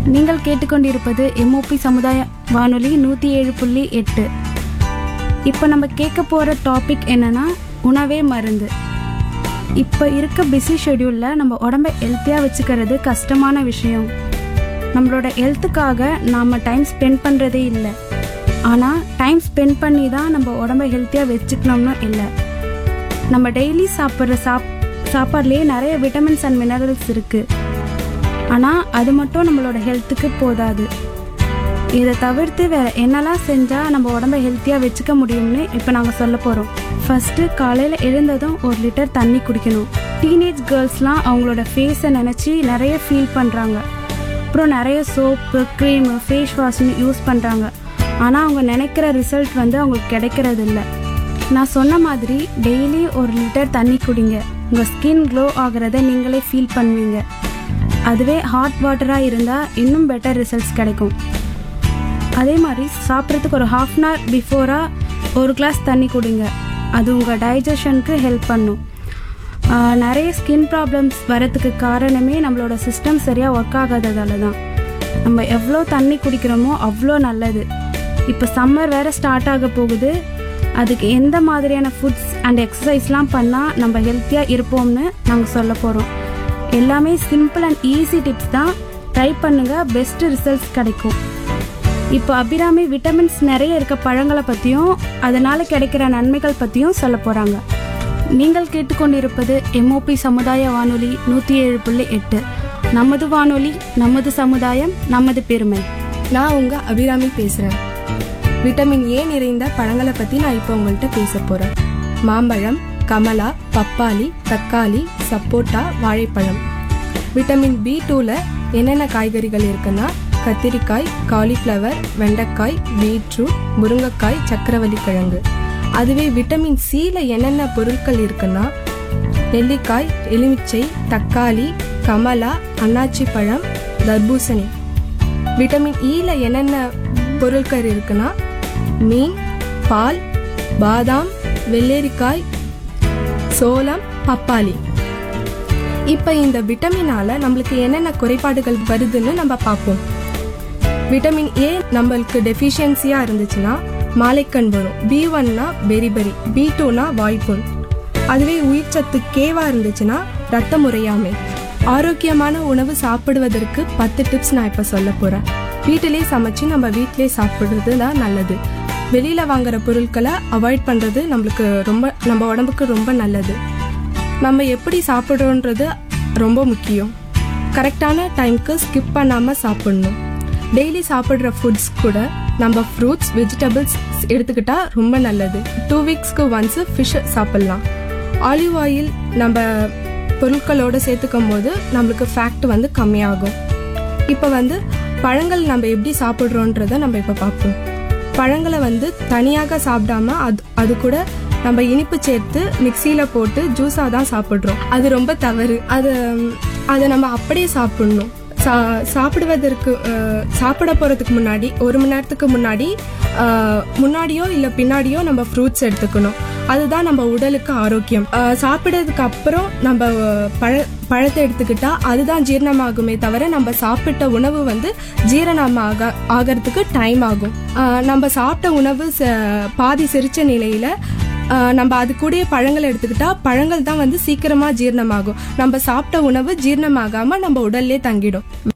நீங்கள் கேட்டுக்கொண்டிருப்பது எம்ஓபி சமுதாய வானொலி நூற்றி ஏழு புள்ளி எட்டு இப்போ நம்ம கேட்க போகிற டாபிக் என்னன்னா உணவே மருந்து இப்போ இருக்க பிஸி ஷெட்யூலில் நம்ம உடம்பை ஹெல்த்தியாக வச்சுக்கிறது கஷ்டமான விஷயம் நம்மளோட ஹெல்த்துக்காக நாம் டைம் ஸ்பெண்ட் பண்ணுறதே இல்லை ஆனால் டைம் ஸ்பெண்ட் பண்ணி தான் நம்ம உடம்பை ஹெல்த்தியாக வச்சுக்கணும்னு இல்லை நம்ம டெய்லி சாப்பிட்ற சாப் சாப்பாடுலேயே நிறைய விட்டமின்ஸ் அண்ட் மினரல்ஸ் இருக்குது ஆனால் அது மட்டும் நம்மளோட ஹெல்த்துக்கு போதாது இதை தவிர்த்து வேற என்னெல்லாம் செஞ்சால் நம்ம உடம்ப ஹெல்த்தியாக வச்சுக்க முடியும்னு இப்போ நாங்கள் சொல்ல போகிறோம் ஃபஸ்ட்டு காலையில் எழுந்ததும் ஒரு லிட்டர் தண்ணி குடிக்கணும் டீனேஜ் கேர்ள்ஸ்லாம் அவங்களோட ஃபேஸை நினச்சி நிறைய ஃபீல் பண்ணுறாங்க அப்புறம் நிறைய சோப்பு க்ரீமு ஃபேஸ் வாஷ்னு யூஸ் பண்ணுறாங்க ஆனால் அவங்க நினைக்கிற ரிசல்ட் வந்து அவங்களுக்கு கிடைக்கிறது இல்லை நான் சொன்ன மாதிரி டெய்லி ஒரு லிட்டர் தண்ணி குடிங்க உங்கள் ஸ்கின் க்ளோ ஆகிறத நீங்களே ஃபீல் பண்ணுவீங்க அதுவே ஹாட் வாட்டராக இருந்தால் இன்னும் பெட்டர் ரிசல்ட்ஸ் கிடைக்கும் அதே மாதிரி சாப்பிட்றதுக்கு ஒரு ஹாஃப் அன் ஹவர் பிஃபோராக ஒரு கிளாஸ் தண்ணி குடிங்க அது உங்கள் டைஜஷனுக்கு ஹெல்ப் பண்ணும் ஆஹ் நிறைய ஸ்கின் ப்ராப்ளம்ஸ் வரதுக்கு காரணமே நம்மளோட சிஸ்டம் சரியாக ஒர்க் ஆகாததால தான் நம்ம எவ்வளோ தண்ணி குடிக்கிறோமோ அவ்வளோ நல்லது இப்போ சம்மர் வேறு ஸ்டார்ட் ஆக போகுது அதுக்கு எந்த மாதிரியான ஃபுட்ஸ் அண்ட் எக்ஸசைஸ்லாம் பண்ணால் நம்ம ஹெல்த்தியாக இருப்போம்னு நாங்கள் சொல்ல போகிறோம் எல்லாமே சிம்பிள் அண்ட் ஈஸி டிப்ஸ் தான் ட்ரை பண்ணுங்கள் பெஸ்ட் ரிசல்ட்ஸ் கிடைக்கும் இப்போ அபிராமி விட்டமின்ஸ் நிறைய இருக்க பழங்களை பற்றியும் அதனால் கிடைக்கிற நன்மைகள் பற்றியும் சொல்ல போகிறாங்க நீங்கள் கேட்டுக்கொண்டிருப்பது எம்ஓபி சமுதாய வானொலி நூற்றி ஏழு புள்ளி எட்டு நமது வானொலி நமது சமுதாயம் நமது பெருமை நான் உங்க அபிராமி பேசுறேன் விட்டமின் ஏ நிறைந்த பழங்களை பத்தி நான் இப்போ உங்கள்கிட்ட பேச போறேன் மாம்பழம் கமலா பப்பாளி தக்காளி சப்போட்டா வாழைப்பழம் விட்டமின் பி டூல என்னென்ன காய்கறிகள் இருக்குன்னா கத்திரிக்காய் காலிஃப்ளவர் வெண்டைக்காய் பீட்ரூட் முருங்கைக்காய் சக்கரவள்ளி கிழங்கு அதுவே விட்டமின் சில என்னென்ன பொருட்கள் இருக்குன்னா நெல்லிக்காய் எலுமிச்சை தக்காளி கமலா அன்னாச்சி பழம் தர்பூசணி விட்டமின் ஈல என்னென்ன பொருட்கள் இருக்குன்னா மீன் பால் பாதாம் வெள்ளரிக்காய் சோளம் பப்பாளி இப்போ இந்த விட்டமினால நம்மளுக்கு என்னென்ன குறைபாடுகள் வருதுன்னு நம்ம பார்ப்போம் விட்டமின் ஏ நம்மளுக்கு டெஃபிஷியன்சியா இருந்துச்சுன்னா மாலைக்கண் வரும் பி ஒன்னா பெரிபெரி பி டூனா வாய்ப்புண் அதுவே உயிர்ச்சத்து கேவா இருந்துச்சுன்னா ரத்த முறையாமை ஆரோக்கியமான உணவு சாப்பிடுவதற்கு பத்து டிப்ஸ் நான் இப்போ சொல்ல போறேன் வீட்டிலே சமைச்சு நம்ம வீட்டிலே சாப்பிடுறது தான் நல்லது வெளியில வாங்குற பொருட்களை அவாய்ட் பண்றது நம்மளுக்கு ரொம்ப நம்ம உடம்புக்கு ரொம்ப நல்லது நம்ம எப்படி சாப்பிடுறோன்றது ரொம்ப முக்கியம் கரெக்டான டைம்க்கு ஸ்கிப் பண்ணாமல் சாப்பிடணும் டெய்லி சாப்பிட்ற ஃபுட்ஸ் கூட நம்ம ஃப்ரூட்ஸ் வெஜிடபிள்ஸ் எடுத்துக்கிட்டா ரொம்ப நல்லது டூ வீக்ஸ்க்கு ஒன்ஸ் ஃபிஷ் சாப்பிட்லாம் ஆலிவ் ஆயில் நம்ம பொருட்களோட சேர்த்துக்கும் போது நம்மளுக்கு ஃபேக்ட் வந்து கம்மியாகும் இப்போ வந்து பழங்கள் நம்ம எப்படி சாப்பிட்றோன்றத நம்ம இப்போ பார்ப்போம் பழங்களை வந்து தனியாக சாப்பிடாம அது அது கூட நம்ம இனிப்பு சேர்த்து மிக்சியில் போட்டு ஜூஸாக தான் சாப்பிட்றோம் அது ரொம்ப தவறு அது அதை நம்ம அப்படியே சாப்பிடணும் சா சாப்பிடுவதற்கு அஹ், சாப்பிட போகிறதுக்கு முன்னாடி ஒரு மணி நேரத்துக்கு முன்னாடி அஹ், முன்னாடியோ இல்லை பின்னாடியோ நம்ம ஃப்ரூட்ஸ் எடுத்துக்கணும் அதுதான் நம்ம உடலுக்கு ஆரோக்கியம் அஹ், சாப்பிட்டதுக்கு அப்புறம் நம்ம பழ பழத்தை எடுத்துக்கிட்டா அதுதான் ஜீரணமாகுமே தவிர நம்ம சாப்பிட்ட உணவு வந்து ஜீரணமாக ஆகிறதுக்கு டைம் ஆகும் அஹ், நம்ம சாப்பிட்ட உணவு ச- பாதி செரிச்ச நிலையில ஆஹ் நம்ம அது கூடயே பழங்கள் எடுத்துக்கிட்டா பழங்கள் தான் வந்து சீக்கிரமா ஜீரணமாகும் நம்ம சாப்பிட்ட உணவு ஜீரணமாகாம நம்ம உடல்லே தங்கிடும்